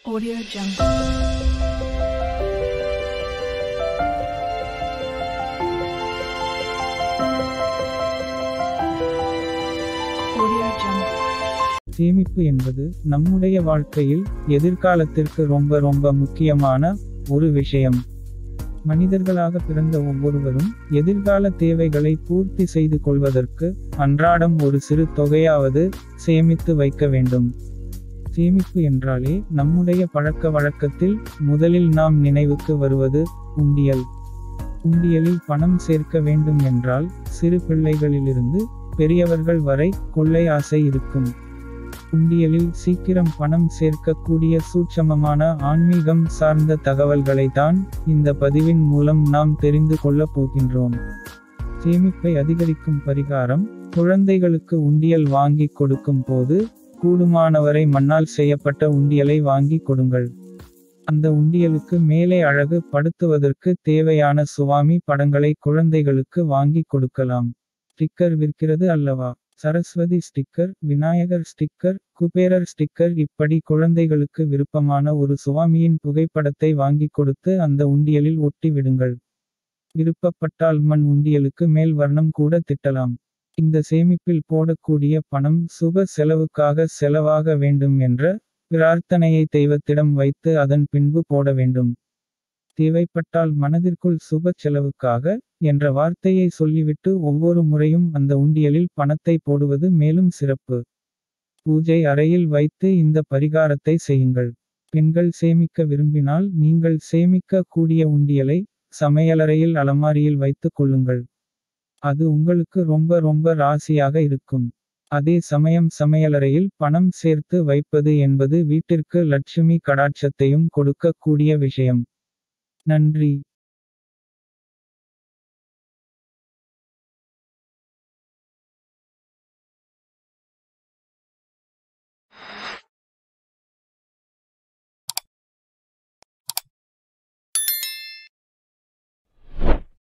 Audio Jungle. Audio Jungle. சேமிப்பு என்பது நம்முடைய வாழ்க்கையில் எதிர்காலத்திற்கு ரொம்ப ரொம்ப முக்கியமான ஒரு விஷயம் மனிதர்களாக பிறந்த ஒவ்வொருவரும் எதிர்கால தேவைகளை பூர்த்தி செய்து கொள்வதற்கு அன்றாடம் ஒரு சிறு தொகையாவது சேமித்து வைக்க வேண்டும் சேமிப்பு என்றாலே நம்முடைய பழக்க வழக்கத்தில் முதலில் நாம் நினைவுக்கு வருவது உண்டியல் உண்டியலில் பணம் சேர்க்க வேண்டும் என்றால் சிறு பிள்ளைகளிலிருந்து பெரியவர்கள் வரை கொள்ளை ஆசை இருக்கும் உண்டியலில் சீக்கிரம் பணம் சேர்க்கக்கூடிய சூட்சமமான ஆன்மீகம் சார்ந்த தகவல்களை தான் இந்த பதிவின் மூலம் நாம் தெரிந்து கொள்ளப் போகின்றோம் சேமிப்பை அதிகரிக்கும் பரிகாரம் குழந்தைகளுக்கு உண்டியல் வாங்கி கொடுக்கும் போது கூடுமானவரை மண்ணால் செய்யப்பட்ட உண்டியலை வாங்கி கொடுங்கள் அந்த உண்டியலுக்கு மேலே அழகு படுத்துவதற்கு தேவையான சுவாமி படங்களை குழந்தைகளுக்கு வாங்கி கொடுக்கலாம் ஸ்டிக்கர் விற்கிறது அல்லவா Saraswati sticker Vinayagar sticker Kuberar sticker இப்படி குழந்தைகளுக்கு விருப்பமான ஒரு சுவாமியின் புகைப்படத்தை வாங்கி கொடுத்து அந்த உண்டியலில் ஒட்டி விடுங்கள் விருப்பப்பட்டால் மண் உண்டியலுக்கு மேல் வர்ணம் கூட திட்டலாம் இந்த சேமிப்பில் போடக்கூடிய பணம் சுப செலவுக்காக செலவாக வேண்டும் என்ற பிரார்த்தனையை தெய்வத்திடம் வைத்து அதன் பின்பு போட வேண்டும் தேவைப்பட்டால் மனதிற்குள் சுப செலவுக்காக என்ற வார்த்தையை சொல்லிவிட்டு ஒவ்வொரு முறையும் அந்த உண்டியலில் பணத்தை போடுவது மேலும் சிறப்பு பூஜை அறையில் வைத்து இந்த பரிகாரத்தை செய்யுங்கள் பெண்கள் சேமிக்க விரும்பினால் நீங்கள் சேமிக்க கூடிய உண்டியலை சமையலறையில் அலமாரியில் வைத்துக் கொள்ளுங்கள் அது உங்களுக்கு ரொம்ப ரொம்ப ராசியாக இருக்கும் அதே சமயம் சமையலறையில் பணம் சேர்த்து வைப்பது என்பது வீட்டிற்கு லட்சுமி கடாட்சத்தையும் கொடுக்கக்கூடிய விஷயம் நன்றி